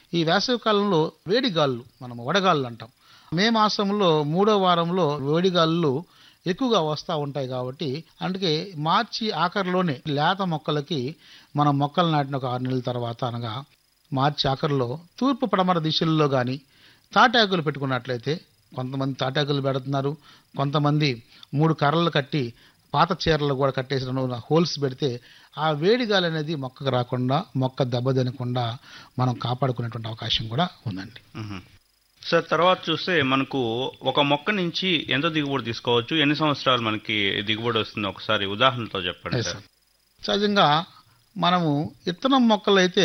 ఈ వేసవి కాలంలో వేడి గాళ్ళు మనం వడగాళ్ళు అంటాం మే మాసంలో మూడో వారంలో వేడి గాలులు ఎక్కువగా వస్తూ ఉంటాయి కాబట్టి అందుకే మార్చి ఆఖరిలోనే లేత మొక్కలకి మనం మొక్కలు నాటిన ఒక ఆరు నెలల తర్వాత అనగా మార్చి ఆఖరిలో తూర్పు పడమర దిశల్లో కానీ తాటాకులు పెట్టుకున్నట్లయితే కొంతమంది తాటాకులు పెడుతున్నారు కొంతమంది మూడు కర్రలు కట్టి పాత చీరలు కూడా కట్టేసిన హోల్స్ పెడితే ఆ వేడి గాలి అనేది మొక్కకు రాకుండా మొక్క దెబ్బతినకుండా మనం కాపాడుకునేటువంటి అవకాశం కూడా ఉందండి మ్మ్. సార్ తర్వాత చూస్తే మనకు ఒక మొక్క నుంచి ఎంత దిగుబడి తీసుకోవచ్చు ఎన్ని సంవత్సరాలు మనకి దిగుబడి వస్తుంది ఒకసారి ఉదాహరణతో చెప్పండి Yes, సార్ sir. సహజంగా మనము ఇత్తనం మొక్కలు అయితే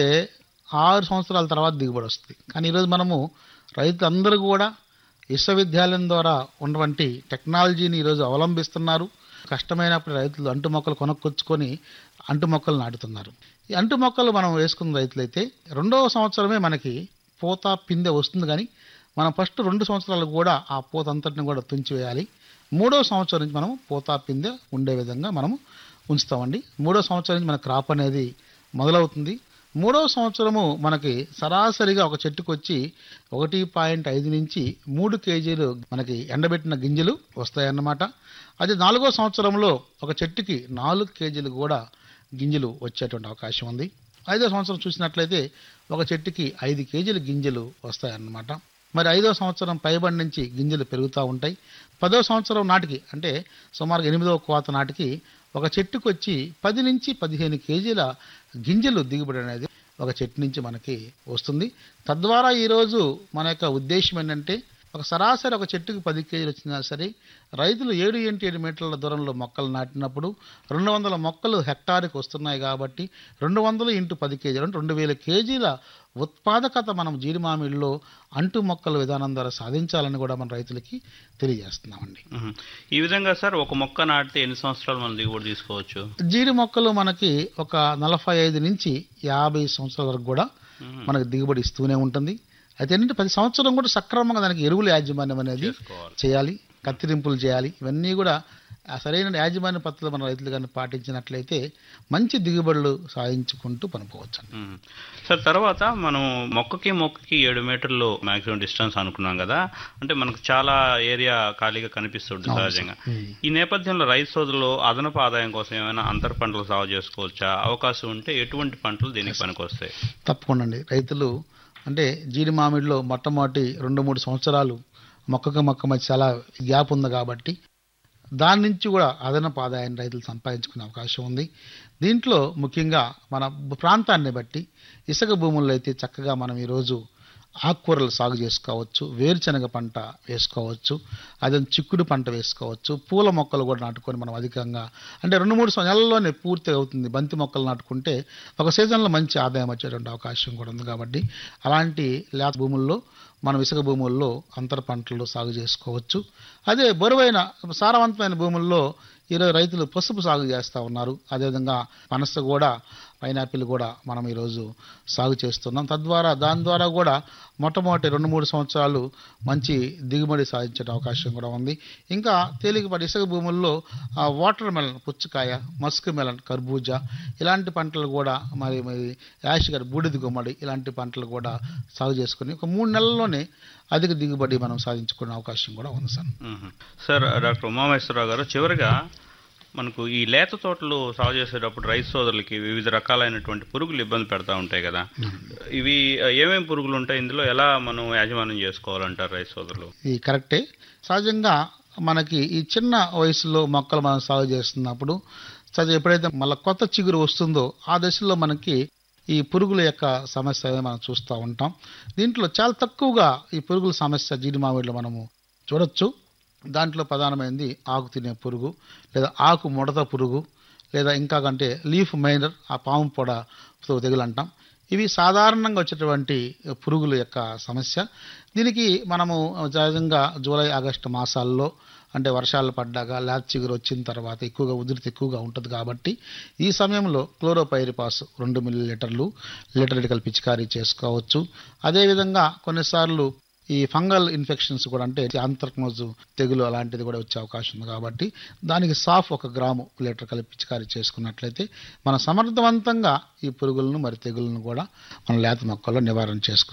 ఆరు సంవత్సరాల తర్వాత దిగుబడి వస్తుంది కానీ ఈరోజు మనము రైతులందరూ కూడా విశ్వవిద్యాలయం ద్వారా ఉన్నటువంటి టెక్నాలజీని ఈరోజు అవలంబిస్తున్నారు కష్టమైనప్పుడు రైతులు అంటు మొక్కలు కొనుక్కొచ్చుకొని అంటు మొక్కలు నాటుతున్నారు ఈ అంటు మొక్కలు మనం వేసుకున్న రైతులైతే రెండవ సంవత్సరమే మనకి పూత పిందె వస్తుంది కానీ మనం ఫస్ట్ రెండు సంవత్సరాలు కూడా ఆ పూత అంతటిని కూడా తుంచివేయాలి మూడో సంవత్సరం నుంచి మనం పూత పిందె ఉండే విధంగా మనము ఉంచుతామండి మూడో సంవత్సరం నుంచి మన క్రాప్ అనేది మొదలవుతుంది మూడో సంవత్సరము మనకి సరాసరిగా ఒక చెట్టుకు వచ్చి ఒకటి పాయింట్ ఐదు నుంచి మూడు కేజీలు మనకి ఎండబెట్టిన గింజలు వస్తాయన్నమాట అదే నాలుగో సంవత్సరంలో ఒక చెట్టుకి నాలుగు కేజీలు కూడా గింజలు వచ్చేటువంటి అవకాశం ఉంది ఐదో సంవత్సరం చూసినట్లయితే ఒక చెట్టుకి ఐదు కేజీల గింజలు వస్తాయన్నమాట మరి ఐదో సంవత్సరం పైబడి నుంచి గింజలు పెరుగుతూ ఉంటాయి పదో సంవత్సరం నాటికి అంటే సుమారు ఎనిమిదవ కోత నాటికి ఒక చెట్టుకు వచ్చి పది నుంచి పదిహేను కేజీల గింజలు దిగుబడి అనేది ఒక చెట్టు నుంచి మనకి వస్తుంది తద్వారా ఈరోజు మన యొక్క ఉద్దేశం ఏంటంటే ఒక సరాసరి ఒక చెట్టుకు పది కేజీలు వచ్చినా సరే రైతులు ఏడు ఎంటి ఏడు మీటర్ల దూరంలో మొక్కలు నాటినప్పుడు రెండు వందల మొక్కలు హెక్టార్కి వస్తున్నాయి కాబట్టి రెండు వందలు ఇంటూ పది కేజీలు అంటే రెండు వేల కేజీల ఉత్పాదకత మనం జీడి మామిడిలో అంటు మొక్కల విధానం ద్వారా సాధించాలని కూడా మన రైతులకి తెలియజేస్తున్నామండి మ్మ్. ఈ విధంగా సార్ ఒక మొక్క నాటితే ఎన్ని సంవత్సరాలు మనం దిగుబడి తీసుకోవచ్చు జీడి మొక్కలు మనకి ఒక నలభై ఐదు నుంచి యాభై సంవత్సరాల వరకు కూడా మ్మ్. మనకి దిగుబడి ఇస్తూనే ఉంటుంది అయితే ఏంటంటే ప్రతి సంవత్సరం కూడా సక్రమంగా దానికి ఎరువుల యాజమాన్యం అనేది చేసుకోవాలి చేయాలి కత్తిరింపులు చేయాలి ఇవన్నీ కూడా ఆ సరైన యాజమాన్య పద్ధతులు మన రైతులు కానీ పాటించినట్లయితే మంచి దిగుబడులు సాధించుకుంటూ పనిపోవచ్చు మ్మ్. సార్ తర్వాత మనం మొక్కకి మొక్కకి ఏడు మీటర్లు మాక్సిమం డిస్టెన్స్ అనుకున్నాం కదా అంటే మనకు చాలా ఏరియా ఖాళీగా కనిపిస్తుంది అవును సహజంగా సార్. మ్మ్. ఈ నేపథ్యంలో రైతు సోదరులు అదనపు ఆదాయం కోసం ఏమైనా అంతర పంటలు సాగు చేసుకోవచ్చా అవకాశం ఉంటే ఎటువంటి పంటలు దీనికి పనికొస్తాయి తప్పకుండా అండి రైతులు అంటే జీడి మామిడిలో మొట్టమొదటి రెండు మూడు సంవత్సరాలు మొక్కకు మొక్క మధ్య చాలా గ్యాప్ ఉంది కాబట్టి దాని నుంచి కూడా అదనపు ఆదాయాన్ని రైతులు సంపాదించుకునే అవకాశం ఉంది దీంట్లో ముఖ్యంగా మన ప్రాంతాన్ని బట్టి ఇసుక భూముల్లో అయితే చక్కగా మనం ఈరోజు ఆకుకూరలు సాగు చేసుకోవచ్చు వేరుశనగ పంట వేసుకోవచ్చు అదే చిక్కుడు పంట వేసుకోవచ్చు పూల మొక్కలు కూడా నాటుకొని మనం అధికంగా అంటే రెండు మూడు సం- నెలల్లోనే పూర్తి అవుతుంది బంతి మొక్కలు నాటుకుంటే ఒక సీజన్లో మంచి ఆదాయం వచ్చేటువంటి అవకాశం కూడా ఉంది కాబట్టి అలాంటి లేత భూముల్లో మనం ఇసుక భూముల్లో అంతర పంటలు సాగు చేసుకోవచ్చు అదే బరువైన సారవంతమైన భూముల్లో ఈరోజు రైతులు పసుపు సాగు చేస్తూ ఉన్నారు అదేవిధంగా పనస కూడా పైనాపిల్ కూడా మనం ఈరోజు సాగు చేస్తున్నాం తద్వారా దాని ద్వారా కూడా మొట్టమొదటి రెండు మూడు సంవత్సరాలు మంచి దిగుబడి సాధించే అవకాశం కూడా ఉంది ఇంకా తేలికపాటి ఇసుక భూముల్లో ఆ, వాటర్ మెలన్ పుచ్చకాయ మస్క్ మెలన్ కర్బూజా ఇలాంటి పంటలు కూడా మరి మరి యాషిగర్ బూడిద గుమ్మడి ఇలాంటి పంటలు కూడా సాగు చేసుకుని ఒక మూడు నెలల్లోనే అధిక దిగుబడి మనం సాధించుకునే అవకాశం కూడా ఉంది సార్ మ్మ్. సార్ డాక్టర్ ఉమామేశ్వరరావు గారు చివరిగా మనకు ఈ లేత తోటలు సాగు చేసేటప్పుడు రైతు సోదరులకి వివిధ రకాలైనటువంటి పురుగులు ఇబ్బంది పెడతా ఉంటాయి కదా ఇవి ఆ, ఏమేం పురుగులు ఉంటాయి ఇందులో ఎలా మనం యాజమాన్యం చేసుకోవాలంటారు రైతు సోదరులు ఇది కరెక్టే సహజంగా మనకి ఈ చిన్న వయసులో మొక్కలు మనం సాగు చేస్తున్నప్పుడు సహజ ఎప్పుడైతే మళ్ళీ కొత్త చిగురు వస్తుందో ఆ దశలో మనకి ఈ పురుగుల యొక్క సమస్య అనేది మనం చూస్తూ ఉంటాం దీంట్లో చాలా తక్కువగా ఈ పురుగుల సమస్య జీడి మామిడిలో మనము చూడొచ్చు దాంట్లో ప్రధానమైనది ఆకు తినే పురుగు లేదా ఆకు ముడత పురుగు లేదా ఇంకా కంటే లీఫ్ మైనర్ ఆ పాము పొడతో తెగులు అంటాం ఇవి సాధారణంగా వచ్చేటువంటి పురుగుల యొక్క సమస్య దీనికి మనము సహజంగా జూలై ఆగస్టు మాసాల్లో అంటే వర్షాలు పడ్డాక ల్యాబ్ చిగురు వచ్చిన తర్వాత ఎక్కువగా ఉధృతి ఎక్కువగా ఉంటుంది కాబట్టి ఈ సమయంలో క్లోరోపైరిపాస్ రెండు మిల్లీ లీటర్లు లీటర్ కలిపి పిచికారీ చేసుకోవచ్చు అదేవిధంగా కొన్నిసార్లు ఈ ఫంగల్ ఇన్ఫెక్షన్స్ కూడా అంటే ఆంత్రక్నోజు తెగులు అలాంటిది కూడా వచ్చే అవకాశం ఉంది కాబట్టి దానికి సాఫ్ ఒక గ్రాము లీటర్ కలిపి పిచికారీ చేసుకున్నట్లయితే మన సమర్థవంతంగా ఈ పురుగులను మరి తెగులను కూడా మన లేత మొక్కల్లో నివారణ చేసుకునే